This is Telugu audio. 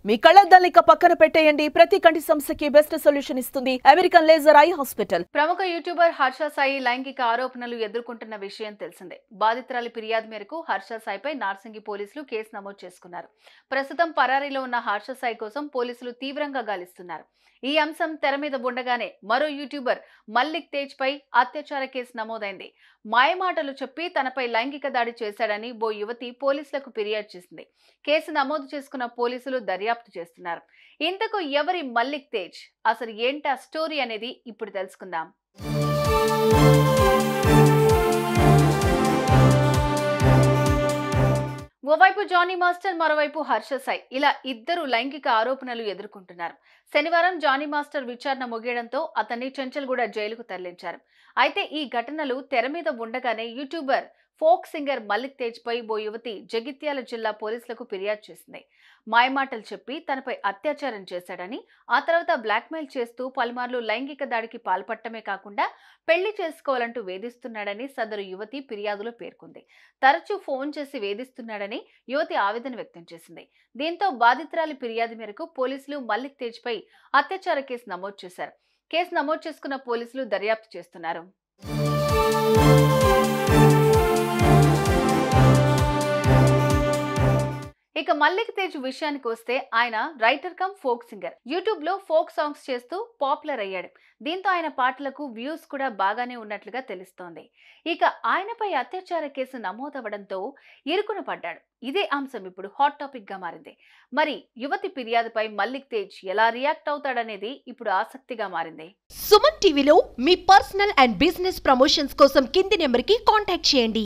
మీ కళ్ళద్దాల్ని ఇక పక్కన పెట్టేయండి ప్రతి కంటి సమస్యకి బెస్ట్ సొల్యూషన్ ఇస్తుంది అమెరికన్ లేజర్ ఐ హాస్పిటల్ ప్రముఖ యూట్యూబర్ హర్ష సాయి లైంగిక ఆరోపణలు ఎదుర్కొంటున్న విషయం తెలిసిందే బాధితురాలి ఫిర్యాదు మేరకు హర్ష సాయిపై నార్సింగి పోలీసులు కేసు నమోదు చేసుకున్నారు ప్రస్తుతం పరారీలో ఉన్న హర్ష సాయి కోసం పోలీసులు తీవ్రంగా గాలిస్తున్నారు ఈ అంశం తెర మీద ఉండగానే మరో యూట్యూబర్ మల్లిక్ తేజ్ పై అత్యాచార కేసు నమోదైంది మాయమాటలు చెప్పి తనపై లైంగిక దాడి చేశాడని ఓ యువతి పోలీసులకు ఫిర్యాదు చేసింది కేసు నమోదు చేసుకున్న పోలీసులు దర్యాప్తు చేస్తున్నారు ఇంతకు ఎవరి మల్లిక్ తేజ్ అసలు ఏంటా స్టోరీ అనేది ఇప్పుడు తెలుసుకుందాం ఓవైపు జానీ మాస్టర్ మరోవైపు హర్ష సాయి ఇలా ఇద్దరు లైంగిక ఆరోపణలు ఎదుర్కొంటున్నారు శనివారం జానీ మాస్టర్ విచారణ ముగియడంతో అతన్ని చెంచల్గూడ జైలుకు తరలించారు అయితే ఈ ఘటనలు తెర మీద ఉండగానే YouTuber folk singer Mallik Tej పై ఓ యువతి జగిత్యాల జిల్లా పోలీసులకు ఫిర్యాదు చేసింది మాయమాటలు చెప్పి తనపై అత్యాచారం చేశాడని ఆ తర్వాత బ్లాక్మెయిల్ చేస్తూ పలుమార్లు లైంగిక దాడికి పాల్పడటమే కాకుండా పెళ్లి చేసుకోవాలంటూ వేధిస్తున్నాడని సదరు యువతి ఫిర్యాదులో పేర్కొంది తరచూ ఫోన్ చేసి వేధిస్తున్నాడని యువతి ఆవేదన వ్యక్తం చేసింది దీంతో బాధితురాలి ఫిర్యాదు మేరకు పోలీసులు మల్లిక్ తేజ్ పై అత్యాచార కేసు నమోదు చేశారు కేసు నమోదు చేసుకున్న పోలీసులు దర్యాప్తు చేస్తున్నారు ఇక మల్లిక్ తేజ్ విషయానికి వస్తే ఆయన writer come folk singer YouTube లో ఫోక్ సాంగ్స్ చేస్తూ పాపులర్ అయ్యాడు దీంతో ఆయన పాటలకు వ్యూస్ కూడా బాగానే ఉన్నట్లుగా తెలుస్తోంది ఇక ఆయనపై అత్యాచార కేసు నమోదవడంతో ఇరుకున పడ్డాడు ఇదే అంశం ఇప్పుడు హాట్ టాపిక్ గా మారింది మరి యువతి ఫిర్యాదుపై మల్లిక్ తేజ్ ఎలా రియాక్ట్ అవుతాడనేది ఇప్పుడు ఆసక్తిగా మారింది సుమన్ టీవీలో మీ పర్సనల్ అండ్ బిజినెస్ ప్రమోషన్స్ కోసం కింది నెంబర్కి కాంటాక్ట్ చేయండి